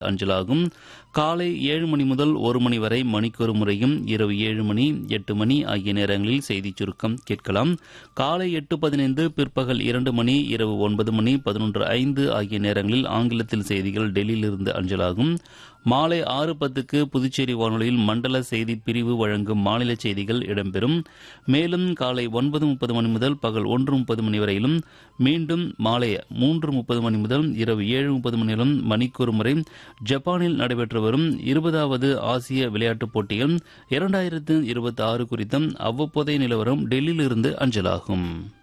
அஞ்சலாகும் காலை ஏழு மணி முதல் ஒரு மணி வரை மணிக்கொரு முறையும் இரவு ஏழு மணி எட்டு மணி ஆகிய நேரங்களில் செய்திச் சுருக்கம் கேட்கலாம் காலை எட்டு பதினைந்து பிற்பகல் இரண்டு மணி இரவு ஒன்பது மணி பதினொன்று ஐந்து ஆகிய நேரங்களில் ஆங்கிலத்தில் செய்திகள் டெல்லியிலிருந்து அஞ்சலாகும் மாலை ஆறு பத்துக்கு புதுச்சேரி வானொலியில் மண்டல செய்தி பிரிவு வழங்கும் மாநில செய்திகள் இடம்பெறும் மேலும் காலை ஒன்பது முப்பது மணி முதல் பகல் ஒன்று முப்பது மணி வரையிலும் மீண்டும் மாலை மூன்று முப்பது மணி முதல் இரவு ஏழு முப்பது மணி வரையிலும் மணிக்கொரு முறை ஜப்பானில் நடைபெற்று வரும் இருபதாவது ஆசிய விளையாட்டுப் போட்டிகள் இரண்டாயிரத்து இருபத்தி ஆறு குறித்தும் அவ்வப்போதைய நிலவரம் டெல்லியிலிருந்து அஞ்சலாகும்